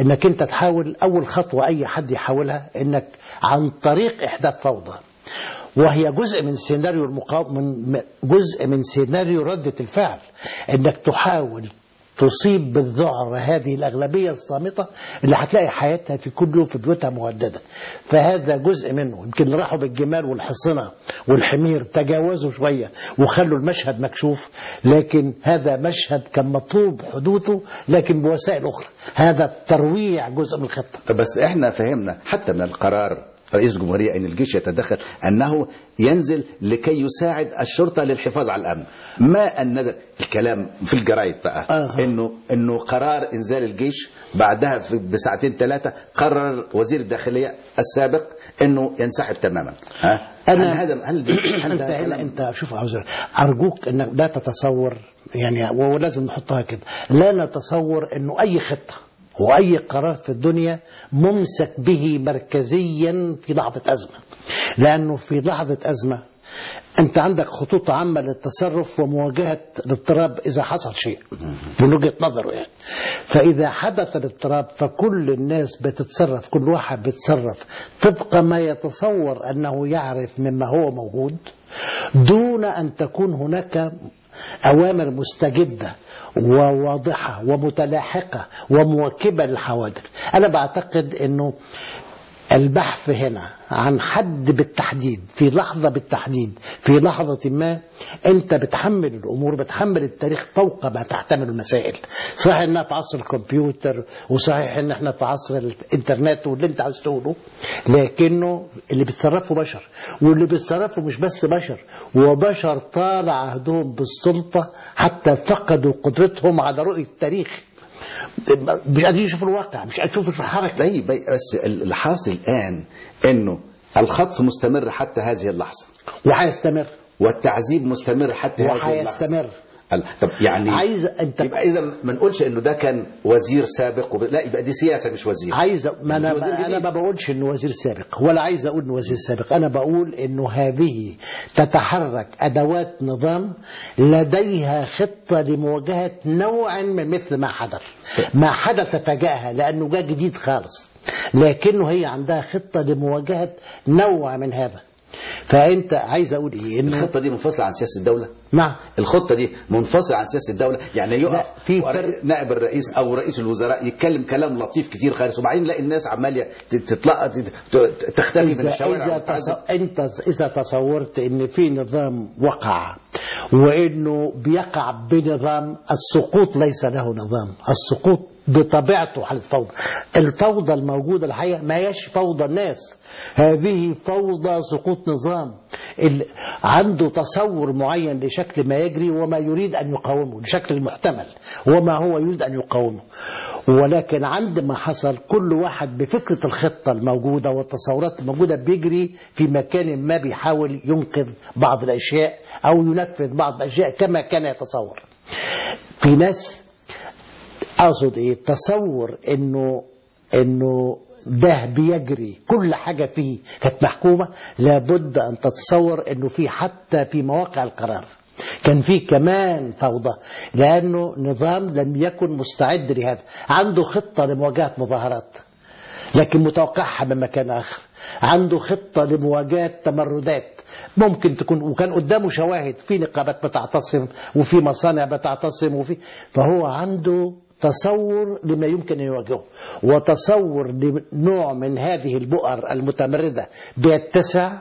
انك انت تحاول اول خطوه اي حد يحاولها انك عن طريق احداث فوضى وهي جزء من سيناريو المقاوم من جزء من سيناريو ردة الفعل انك تحاول تصيب بالذعر هذه الأغلبية الصامتة اللي هتلاقي حياتها في كل يوم في بيوتها مهددة فهذا جزء منه يمكن راحوا بالجمال والحصنة والحمير تجاوزوا شوية وخلوا المشهد مكشوف لكن هذا مشهد كان مطلوب حدوثه لكن بوسائل أخرى هذا ترويع جزء من الخطة طب بس احنا فهمنا حتى من القرار رئيس الجمهورية أن الجيش يتدخل أنه ينزل لكي يساعد الشرطة للحفاظ على الأمن ما أن نزل الكلام في الجرايد بقى آه. إنه إنه قرار إنزال الجيش بعدها في بساعتين ثلاثة قرر وزير الداخلية السابق إنه ينسحب تماما ها أنا- هل هذا هل, هل انت ده هنا كلام- انت شوف عاوز ارجوك انك لا تتصور يعني ولازم نحطها كده لا نتصور انه اي خطه واي قرار في الدنيا ممسك به مركزيا في لحظه ازمه لانه في لحظه ازمه انت عندك خطوط عامه للتصرف ومواجهه الاضطراب اذا حصل شيء من وجهه نظره يعني فاذا حدث الاضطراب فكل الناس بتتصرف كل واحد بيتصرف طبق ما يتصور انه يعرف مما هو موجود دون ان تكون هناك اوامر مستجده وواضحه ومتلاحقه ومواكبه للحوادث انا بعتقد انه البحث هنا عن حد بالتحديد في لحظة بالتحديد في لحظة ما أنت بتحمل الأمور بتحمل التاريخ فوق ما تحتمل المسائل صحيح إنها في عصر الكمبيوتر وصحيح إن إحنا في عصر الإنترنت واللي أنت عايز تقوله لكنه اللي بيتصرفوا بشر واللي بيتصرفوا مش بس بشر وبشر طال عهدهم بالسلطة حتى فقدوا قدرتهم على رؤية التاريخ مش قادرين يشوفوا الواقع مش قادرين يشوفوا الحركة طيب بس الحاصل الآن إنه الخطف مستمر حتى هذه اللحظة وهيستمر والتعذيب مستمر حتى هذه اللحظة وهيستمر ال- طب يعني عايز انت يبقى اذا ما نقولش انه ده كان وزير سابق وب... لا يبقى دي سياسه مش وزير عايز ما انا مش وزير انا جديد. ما بقولش انه وزير سابق ولا عايز اقول انه وزير سابق انا بقول انه هذه تتحرك ادوات نظام لديها خطه لمواجهه نوع من مثل ما حدث ما حدث فجاءها لانه جاء جديد خالص لكنه هي عندها خطه لمواجهه نوع من هذا فانت عايز اقول ايه انه الخطه دي منفصله عن سياسه الدوله نعم الخطه دي منفصله عن سياسه الدوله يعني لا، يقف في ورئي- فرق. نائب الرئيس او رئيس الوزراء يتكلم كلام لطيف كتير خالص وبعدين نلاقي الناس عماليه تطلق تختفي من إذا, الشوارع إذا, تص... أنت إذا تصورت أن في نظام وقع وأنه بيقع بنظام السقوط ليس له نظام السقوط بطبيعته حالة فوضى الفوضى الموجودة الحقيقة ما هيش فوضى الناس هذه فوضى سقوط نظام ال... عنده تصور معين لشكل ما يجري وما يريد أن يقاومه لشكل المحتمل وما هو يريد أن يقاومه ولكن عندما حصل كل واحد بفكرة الخطة الموجودة والتصورات الموجودة بيجري في مكان ما بيحاول ينقذ بعض الأشياء أو ينفذ بعض الأشياء كما كان يتصور في ناس أقصد إيه تصور إنه إنه ده بيجري كل حاجة فيه كانت محكومة لابد أن تتصور إنه في حتى في مواقع القرار كان في كمان فوضى لأنه نظام لم يكن مستعد لهذا عنده خطة لمواجهة مظاهرات لكن متوقعها من مكان آخر عنده خطة لمواجهة تمردات ممكن تكون وكان قدامه شواهد في نقابات بتعتصم وفي مصانع بتعتصم وفي فهو عنده تصور لما يمكن أن يواجهه وتصور لنوع من هذه البؤر المتمردة بيتسع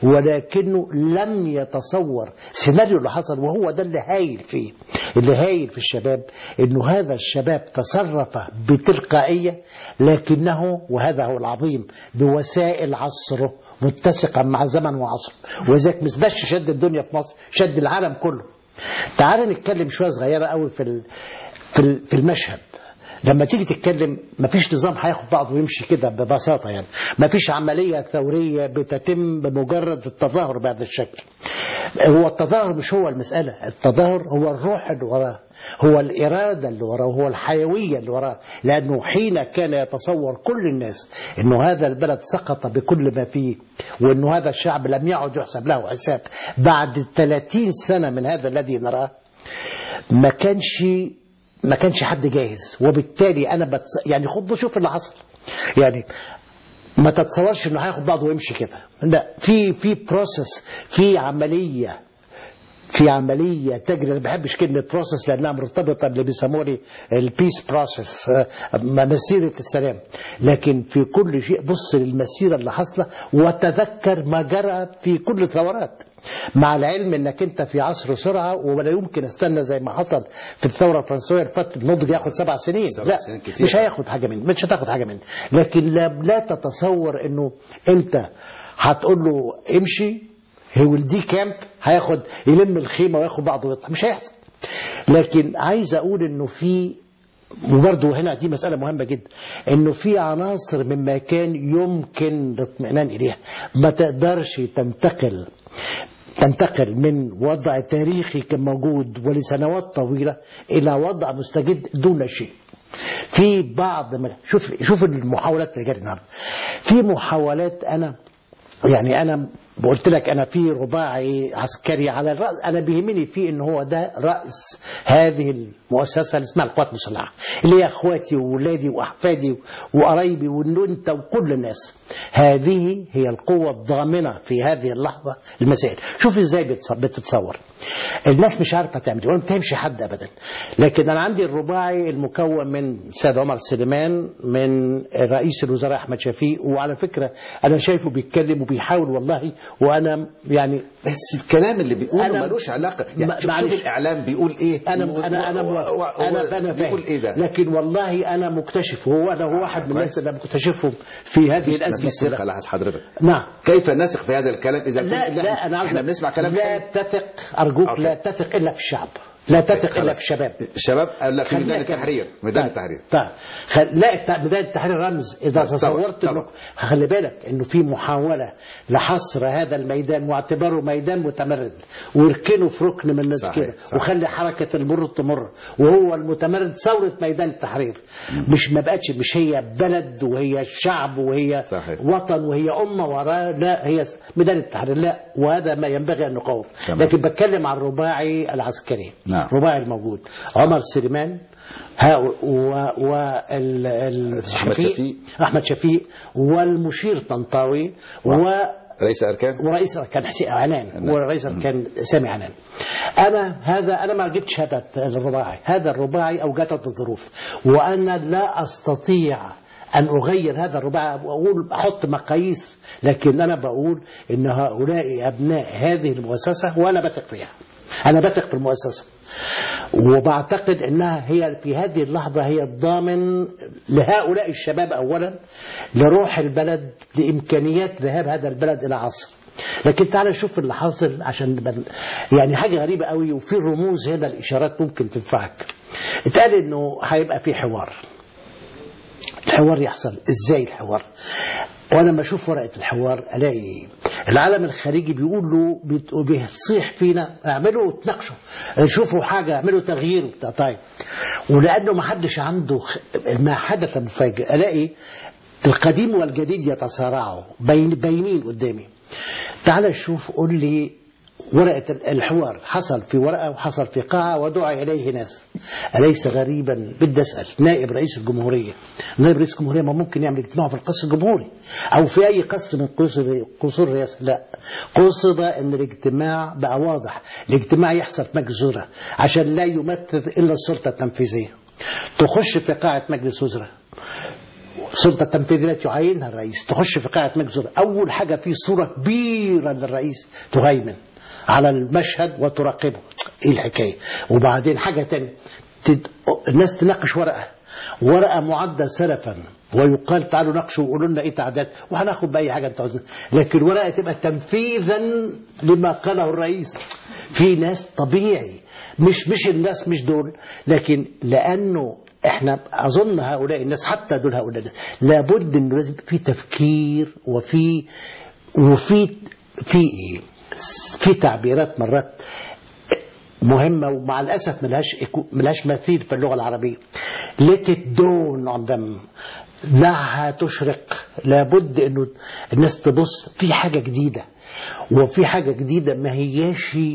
ولكنه لم يتصور سيناريو اللي حصل وهو ده اللي هايل فيه اللي هايل في الشباب انه هذا الشباب تصرف بتلقائية لكنه وهذا هو العظيم بوسائل عصره متسقا مع زمن وعصر وذلك مش بس شد الدنيا في مصر شد العالم كله تعال نتكلم شوية صغيرة قوي في ال- في ال- في المشهد لما تيجي تتكلم مفيش نظام هياخد بعضه ويمشي كده ببساطة يعني مفيش عملية ثورية بتتم بمجرد التظاهر بهذا الشكل هو التظاهر مش هو المسألة التظاهر هو الروح اللي وراه هو الإرادة اللي وراه هو الحيوية اللي وراه لأنه حين كان يتصور كل الناس أنه هذا البلد سقط بكل ما فيه وأنه هذا الشعب لم يعد يحسب له حساب بعد 30 سنة من هذا الذي نراه ما كانش ما كانش حد جاهز وبالتالي انا بتص... يعني خد شوف اللي حصل يعني ما تتصورش انه هياخد بعضه ويمشي كده لا في في بروسس في عمليه في عملية تجري أنا ما بحبش كلمة بروسس لأنها مرتبطة اللي بيسموه البيس بروسس مسيرة السلام لكن في كل شيء بص للمسيرة اللي حاصلة وتذكر ما جرى في كل الثورات مع العلم انك انت في عصر سرعه ولا يمكن استنى زي ما حصل في الثوره الفرنسيه الفت النضج ياخد سبع سنين سبع لا سنين كتير. مش هياخد حاجه منه مش هتاخد حاجه منه لكن لا, لا تتصور انه انت هتقول له امشي هو دي كامب هياخد يلم الخيمه وياخد بعضه ويطلع مش هيحصل لكن عايز اقول انه في وبرضه هنا دي مسألة مهمة جدا انه في عناصر مما كان يمكن الاطمئنان اليها ما تقدرش تنتقل تنتقل من وضع تاريخي كان موجود ولسنوات طويلة إلى وضع مستجد دون شيء في بعض ما شوف شوف المحاولات اللي جت النهارده في محاولات انا يعني انا قلت لك انا في رباعي عسكري على الراس انا بيهمني فيه ان هو ده راس هذه المؤسسه اللي اسمها القوات المسلحه اللي هي اخواتي واولادي واحفادي وقرايبي وانت وكل الناس هذه هي القوه الضامنه في هذه اللحظه المسائل شوف ازاي بتص- بتتصور الناس مش عارفه تعمل ايه ولا بتهمش حد ابدا لكن انا عندي الرباعي المكون من السيد عمر سليمان من رئيس الوزراء احمد شفيق وعلى فكره انا شايفه بيتكلم وبيحاول والله وانا يعني بس الكلام اللي بيقوله أنا- ملوش علاقه ما- يعني شوف, معلش. شوف الاعلام بيقول ايه انا و- انا انا و- موافق. و- انا انا فاهم بيقول ايه ده لكن والله انا مكتشف هو انا هو واحد من الناس كويس. اللي مكتشفهم في هذه مفيش الازمه مفيش ثقه كلها. لاحظ حضرتك نعم كيف نثق في هذا الكلام اذا لا كنا- لا انا عاوز احنا بنسمع كلام لا حلو. تثق ارجوك أوكي. لا تثق الا في الشعب لا تثق الا خلاص. في الشباب الشباب لا في خلينا ميدان كده. التحرير ميدان طيب. التحرير طيب خل... لا الت- ميدان التحرير رمز اذا طبعا. تصورت طبعا. انه خلي بالك انه في محاوله لحصر هذا الميدان واعتباره ميدان متمرد ويركنه في ركن من الناس صحيح، كده صحيح. وخلي حركه المر تمر وهو المتمرد ثوره ميدان التحرير مش ما بقتش مش هي بلد وهي شعب وهي صحيح. وطن وهي امه وراء لا هي ميدان التحرير لا وهذا ما ينبغي ان نقاوم تمام. لكن بتكلم عن الرباعي العسكري نعم. الرباعي الموجود عمر سليمان ها و وال ال- أحمد شفيق. احمد شفيق والمشير طنطاوي و رئيس اركان ورئيس كان حسين عنان نعم. ورئيس كان سامي عنان انا هذا انا ما جبتش هذا الرباعي هذا الرباعي اوجدت الظروف وانا لا استطيع ان اغير هذا الرباعي واقول احط مقاييس لكن انا بقول ان هؤلاء ابناء هذه المؤسسه وانا بثق فيها انا بثق في المؤسسه وبعتقد انها هي في هذه اللحظه هي الضامن لهؤلاء الشباب اولا لروح البلد لامكانيات ذهاب هذا البلد الى عصر لكن تعالى نشوف اللي حاصل عشان نبقى- يعني حاجه غريبه قوي وفي رموز هنا الاشارات ممكن تنفعك اتقال انه هيبقى في حوار الحوار يحصل ازاي الحوار وانا لما اشوف ورقه الحوار الاقي العالم الخارجي بيقول له بيت- بيصيح فينا اعملوا تناقشوا شوفوا حاجه اعملوا تغيير وبتاع طيب ولانه ما حدش عنده خ- ما حدث مفاجئ الاقي القديم والجديد يتصارعوا بين باينين قدامي تعال شوف قول لي ورقة الحوار حصل في ورقة وحصل في قاعة ودعا إليه ناس أليس غريبا بدي أسأل نائب رئيس الجمهورية نائب رئيس الجمهورية ما ممكن يعمل اجتماع في القصر الجمهوري أو في أي قصر من قصور قصور الرئاسة لا قصد أن الاجتماع بقى واضح الاجتماع يحصل في مجلس وزراء عشان لا يمثل إلا السلطة التنفيذية تخش في قاعة مجلس وزراء السلطه التنفيذيه التي يعينها الرئيس تخش في قاعه مجلس الوزراء. اول حاجه في صوره كبيره للرئيس تهيمن على المشهد وتراقبه ايه الحكايه وبعدين حاجه تانية تد... الناس تناقش ورقه ورقه معده سلفا ويقال تعالوا ناقشوا وقولوا لنا ايه تعداد وهناخد باي حاجه انتوا عاوزينها لكن ورقه تبقى تنفيذا لما قاله الرئيس في ناس طبيعي مش مش الناس مش دول لكن لانه احنا اظن هؤلاء الناس حتى دول هؤلاء الناس لابد انه لازم في تفكير وفي وفي في ايه في تعبيرات مرات مهمة ومع الأسف ملهاش إيكو- ملهاش مثيل في اللغة العربية let it dawn on them دعها تشرق لابد انه الناس تبص في حاجة جديدة وفي حاجة جديدة ما هياش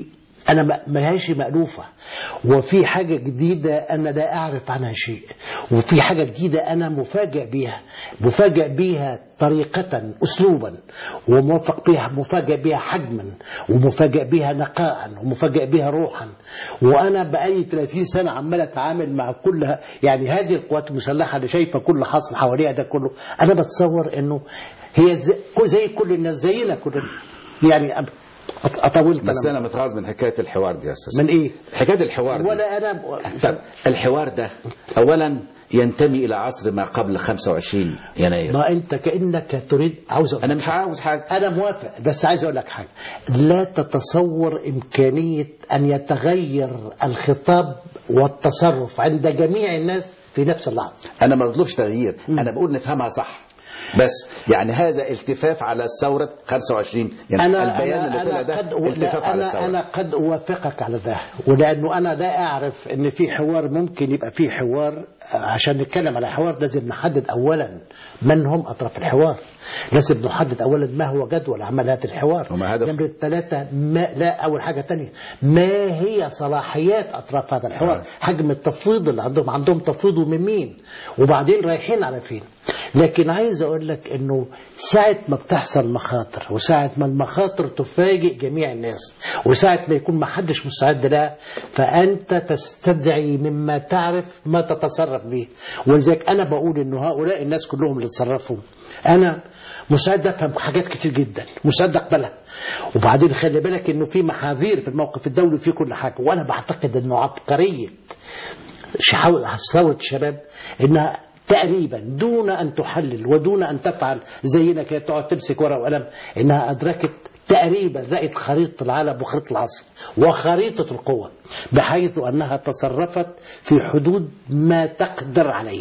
انا ما- ما هيش مألوفة وفي حاجة جديدة انا لا اعرف عنها شيء وفي حاجة جديدة انا مفاجئ بيها مفاجئ بيها طريقة اسلوبا وموفق بيها مفاجئ بيها حجما ومفاجئ بيها نقاء ومفاجئ بيها روحا وانا بقالي 30 سنة عمال اتعامل مع كل يعني هذه القوات المسلحة اللي شايفة كل اللي حاصل حواليها ده كله انا بتصور انه هي زي, زي كل الناس زينا كلنا يعني أب- أط- اطولت بس أنا انا متغاظ من حكايه الحوار دي يا استاذ من ايه حكايه الحوار دي ولا انا طب الحوار ده اولا ينتمي الى عصر ما قبل 25 يناير ما انت كانك تريد عاوز أقول انا مش عاوز حاجه انا موافق بس عايز اقول لك حاجه لا تتصور امكانيه ان يتغير الخطاب والتصرف عند جميع الناس في نفس اللحظه انا ما بطلبش تغيير انا بقول نفهمها صح بس يعني هذا التفاف على الثورة 25 يعني أنا البيان أنا اللي طلع أنا ده قد التفاف لا على أنا الثورة أنا قد أوافقك على ده ولأنه أنا لا أعرف إن في حوار ممكن يبقى في حوار عشان نتكلم على حوار لازم نحدد أولا من هم أطراف الحوار لازم نحدد أولا ما هو جدول عمل هذا الحوار وما هدف؟ نمرة ثلاثة ما لا أول حاجة تانية ما هي صلاحيات أطراف هذا الحوار آه. حجم التفويض اللي عندهم عندهم تفويض من مين وبعدين رايحين على فين لكن عايز اقول لك انه ساعة ما بتحصل مخاطر وساعة ما المخاطر تفاجئ جميع الناس وساعة ما يكون ما حدش مستعد لها فأنت تستدعي مما تعرف ما تتصرف به ولذلك أنا بقول إنه هؤلاء الناس كلهم اللي تصرفوا أنا مستعد أفهم حاجات كتير جدا مستعد أقبلها وبعدين خلي بالك إنه في محاذير في الموقف الدولي في كل حاجة وأنا بعتقد إنه عبقرية شحاول ثورة الشباب انها تقريبا دون ان تحلل ودون ان تفعل زينا كده تقعد تمسك ورقه وقلم انها ادركت تقريبا رأت خريطة العالم وخريطة العصر وخريطة القوة بحيث أنها تصرفت في حدود ما تقدر عليه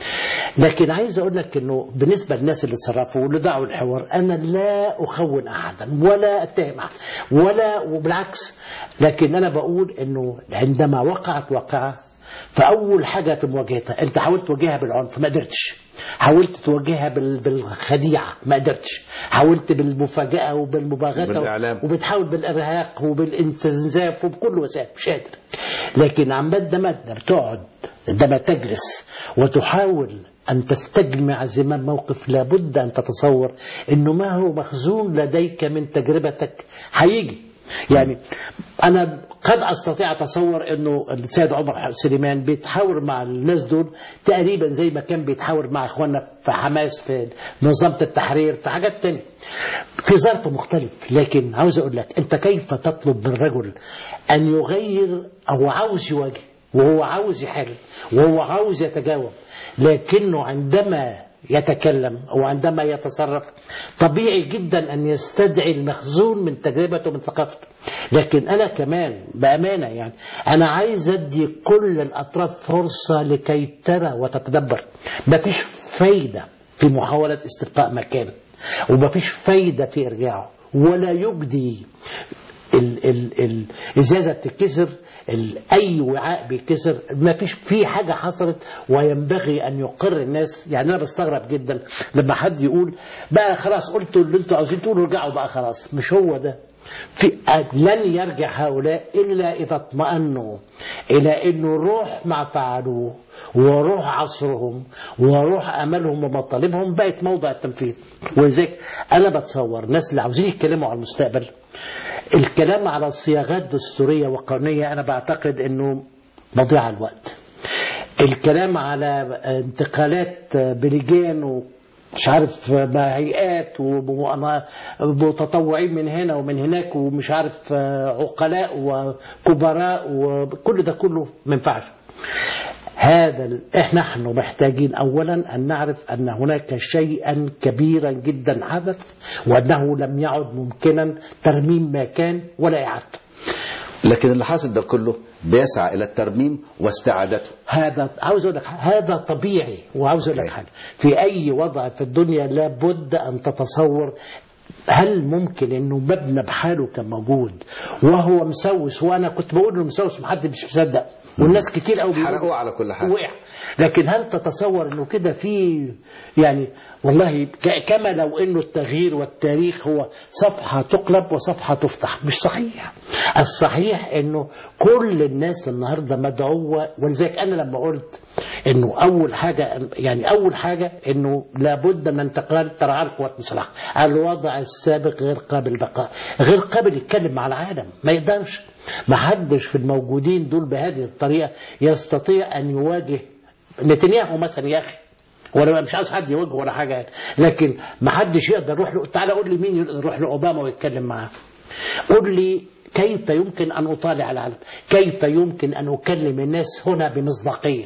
لكن عايز اقول لك انه بالنسبه للناس اللي تصرفوا واللي دعوا الحوار انا لا اخون احدا ولا اتهم احد ولا وبالعكس لكن انا بقول انه عندما وقعت واقعه فاول حاجه في مواجهتها انت حاولت تواجهها بالعنف ما قدرتش حاولت تواجهها بال- بالخديعه ما قدرتش حاولت بالمفاجاه وبالمباغته بالإعلام. وبتحاول بالارهاق وبالانتزاف وبكل وسائل مش قادر لكن عمال ده مادة بتقعد عندما تجلس وتحاول أن تستجمع زمام موقف لابد أن تتصور أنه ما هو مخزون لديك من تجربتك هيجي يعني أنا قد أستطيع أتصور أنه السيد عمر سليمان بيتحاور مع الناس دول تقريبا زي ما كان بيتحاور مع إخواننا في حماس في منظمة التحرير في حاجات تانية في ظرف مختلف لكن عاوز أقول لك أنت كيف تطلب من رجل أن يغير أو عاوز يواجه وهو عاوز يحل وهو عاوز يتجاوب لكنه عندما يتكلم أو عندما يتصرف طبيعي جدا أن يستدعي المخزون من تجربته ومن ثقافته لكن أنا كمان بأمانة يعني أنا عايز أدي كل الأطراف فرصة لكي ترى وتتدبر مفيش فايدة في محاولة استبقاء مكان ومفيش فايدة في إرجاعه ولا يجدي ال ال الازازه بتتكسر ال- اي وعاء بيتكسر ما فيش في حاجه حصلت وينبغي ان يقر الناس يعني انا بستغرب جدا لما حد يقول بقى خلاص قلتوا اللي انتوا عاوزين تقولوا ارجعوا بقى خلاص مش هو ده في لن يرجع هؤلاء الا اذا اطمأنوا الى انه روح ما فعلوه وروح عصرهم وروح املهم ومطالبهم بقت موضع التنفيذ ولذلك انا بتصور الناس اللي عاوزين يتكلموا على المستقبل الكلام على صياغات دستورية وقانونية أنا بعتقد أنه مضيع الوقت الكلام على انتقالات بلجان ومش عارف ما هيئات ومتطوعين من هنا ومن هناك ومش عارف عقلاء وكبراء وكل ده كله ما ينفعش هذا ال- احنا نحن محتاجين اولا ان نعرف ان هناك شيئا كبيرا جدا حدث وانه لم يعد ممكنا ترميم ما كان ولا اعادته لكن اللي حاصل ده كله بيسعى الى الترميم واستعادته هذا عاوز اقول لك هذا طبيعي وعاوز اقول لك أوكي. حاجه في اي وضع في الدنيا لابد ان تتصور هل ممكن انه مبنى بحاله كان موجود وهو مسوس وانا كنت بقول انه مسوس محدش مش مصدق والناس كتير قوي حرقوه على كل حال وقع لكن هل تتصور انه كده في يعني والله ك- كما لو انه التغيير والتاريخ هو صفحه تقلب وصفحه تفتح مش صحيح الصحيح انه كل الناس النهارده مدعوه ولذلك انا لما قلت انه اول حاجه يعني اول حاجه انه لابد من انتقال ترعى القوات المسلحه الوضع السابق غير قابل للبقاء غير قابل يتكلم مع العالم ما يقدرش ما حدش في الموجودين دول بهذه الطريقه يستطيع ان يواجه نتنياهو مثلا يا اخي ولا مش عايز حد يواجهه ولا حاجه يعني. لكن ما حدش يقدر يروح له تعالى قول لي مين يقدر يروح لاوباما ويتكلم معاه قل لي كيف يمكن ان اطالع العالم كيف يمكن ان اكلم الناس هنا بمصداقيه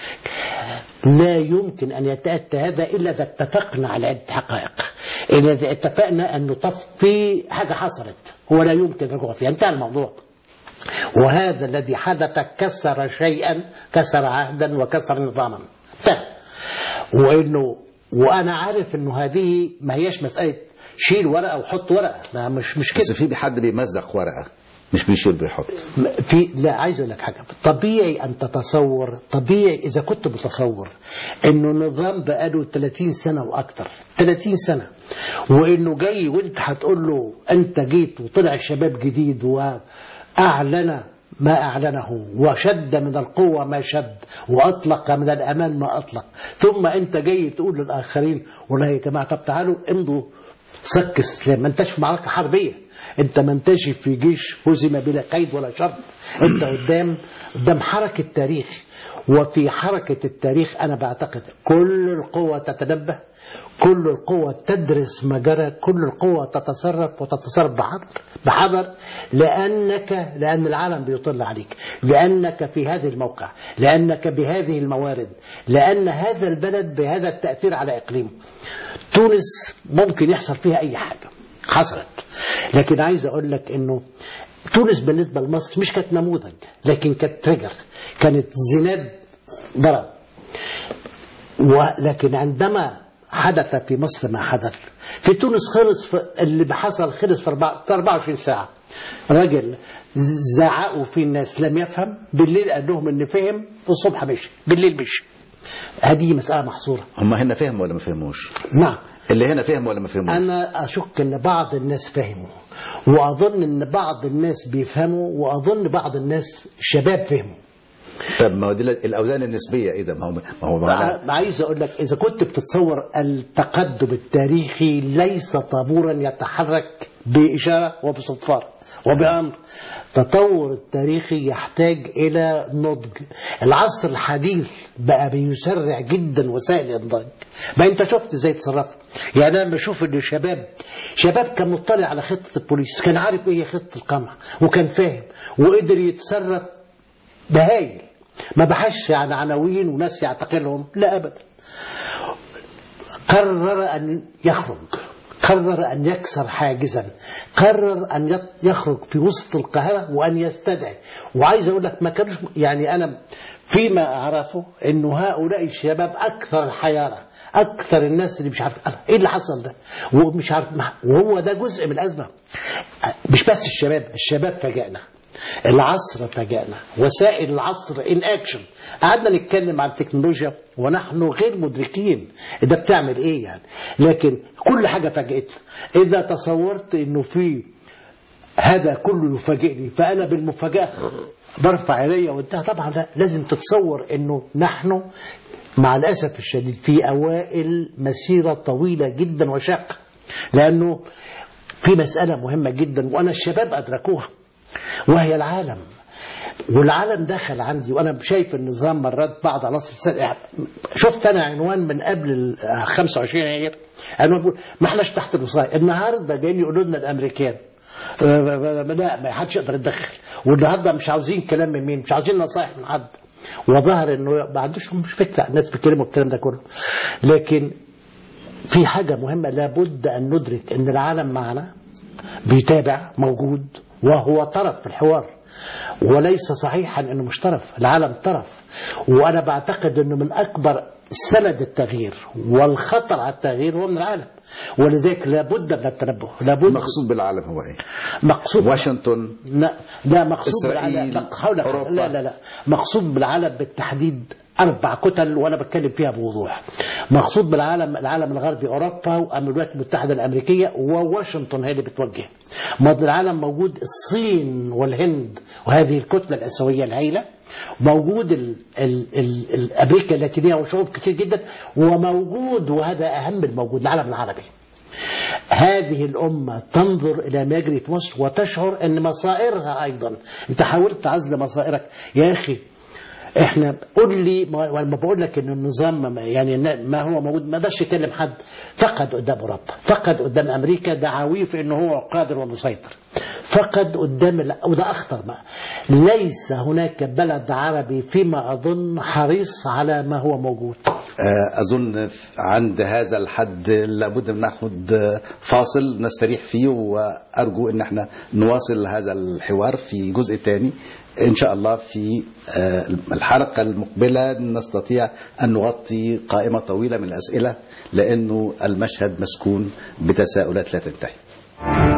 لا يمكن أن يتأتى هذا إلا إذا اتفقنا على عدة حقائق إلا إذا اتفقنا أن في حاجة حصلت ولا يمكن الرجوع فيها انتهى الموضوع وهذا الذي حدث كسر شيئا كسر عهدا وكسر نظاما انتهى وانه وانا عارف انه هذه ما هيش مساله شيل ورقه وحط ورقه ما مش مش بس كده في حد بيمزق ورقه مش بيشيل بيحط في لا عايز اقول لك حاجه طبيعي ان تتصور طبيعي اذا كنت متصور انه نظام بقاله 30 سنه واكثر 30 سنه وانه جاي وانت هتقول له انت جيت وطلع شباب جديد واعلن ما أعلنه وشد من القوة ما شد وأطلق من الأمان ما أطلق ثم أنت جاي تقول للآخرين والله يا جماعة طب تعالوا امضوا صك السلام ما انتش في معركة حربية انت ما انتش في جيش هزم بلا قيد ولا شرط انت قدام قدام حركة تاريخ وفي حركة التاريخ أنا بعتقد كل القوة تتنبه كل القوة تدرس ما جرى كل القوة تتصرف وتتصرف بحذر بحذر لأنك لأن العالم بيطل عليك لأنك في هذه الموقع لأنك بهذه الموارد لأن هذا البلد بهذا التأثير على إقليمه تونس ممكن يحصل فيها أي حاجة حصلت لكن عايز أقول لك أنه تونس بالنسبة لمصر مش كانت نموذج لكن كانت تريجر كانت زناد ضرب ولكن عندما حدث في مصر ما حدث في تونس خلص في اللي حصل خلص في, أربع- في 24 ساعة راجل زعقوا في الناس لم يفهم بالليل قال لهم ان فهم والصبح مشي بالليل مشي هذه مسألة محصورة هم هنا فهموا ولا ما فهموش نعم اللي هنا فهموا ولا ما فهموش أنا أشك أن بعض الناس فهموا وأظن أن بعض الناس بيفهموا وأظن بعض الناس شباب فهموا طب ما هو دي الاوزان النسبيه اذا ما هو ما هو معناه أنا عايز أقول لك إذا كنت بتتصور التقدم التاريخي ليس طابورا يتحرك بإشارة وبصفار وبأمر التطور التاريخي يحتاج إلى نضج العصر الحديث بقى بيسرع جدا وسائل الإنضاج ما أنت شفت إزاي تصرف يعني أنا لما أشوف إن شباب شباب كان مطلع على خطة البوليس كان عارف إيه هي خطة القمع وكان فاهم وقدر يتصرف بهايل ما بحثش عن عناوين وناس يعتقلهم لا أبدا قرر أن يخرج قرر أن يكسر حاجزا قرر أن يط- يخرج في وسط القاهرة وأن يستدعي وعايز أقول لك ما كانش يعني أنا فيما أعرفه أنه هؤلاء الشباب أكثر حيارة أكثر الناس اللي مش عارف إيه اللي حصل ده ومش عارف وهو ده جزء من الأزمة مش بس الشباب الشباب فاجأنا العصر فاجأنا وسائل العصر ان اكشن قعدنا نتكلم عن التكنولوجيا ونحن غير مدركين ده بتعمل ايه يعني لكن كل حاجه فاجئتنا اذا تصورت انه في هذا كله يفاجئني فانا بالمفاجاه برفع ايديا وانتهى طبعا لا لازم تتصور انه نحن مع الاسف الشديد في اوائل مسيره طويله جدا وشاقه لانه في مساله مهمه جدا وانا الشباب ادركوها وهي العالم والعالم دخل عندي وانا شايف النظام مرات بعض عناصر السنة شفت انا عنوان من قبل ال 25 يناير عنوان بيقول ما احناش تحت الوصايه النهارده جايين يقولوا لنا الامريكان آه، لا ما حدش يقدر يتدخل والنهارده مش عاوزين كلام من مين مش عاوزين نصايح من حد وظهر انه ما عندوش مش فكره الناس بيتكلموا الكلام ده كله لكن في حاجه مهمه لابد ان ندرك ان العالم معنا بيتابع موجود وهو طرف في الحوار وليس صحيحا انه مش طرف العالم طرف وانا بعتقد انه من اكبر سند التغيير والخطر على التغيير هو من العالم ولذلك لابد من التنبه لابد المقصود بالعالم هو ايه مقصود واشنطن لا لا مقصود إسرائيل، بالعالم حول أوروبا. لا لا لا مقصود بالعالم بالتحديد أربع كتل وأنا بتكلم فيها بوضوح مقصود بالعالم العالم الغربي أوروبا والولايات المتحدة الأمريكية وواشنطن هي اللي بتوجه ما العالم موجود الصين والهند وهذه الكتلة الآسيوية الهائلة موجود ال ال ال ال أمريكا اللاتينية وشعوب كتير جدا وموجود وهذا أهم الموجود العالم العربي هذه الأمة تنظر إلى ما يجري في مصر وتشعر أن مصائرها أيضا أنت حاولت تعزل مصائرك يا أخي احنا قول لي ما لما بقول لك ان النظام ما- يعني ما هو موجود ما قدرش يكلم حد فقد قدام اوروبا فقد قدام امريكا دعاويه في انه هو قادر ومسيطر فقد قدام ال- وده اخطر بقى ليس هناك بلد عربي فيما اظن حريص على ما هو موجود آه، أظن عند هذا الحد لابد من ناخد آه، فاصل نستريح فيه وأرجو أن احنا نواصل هذا الحوار في جزء تاني إن شاء الله في آه، الحلقة المقبلة نستطيع أن نغطي قائمة طويلة من الأسئلة لأنه المشهد مسكون بتساؤلات لا تنتهي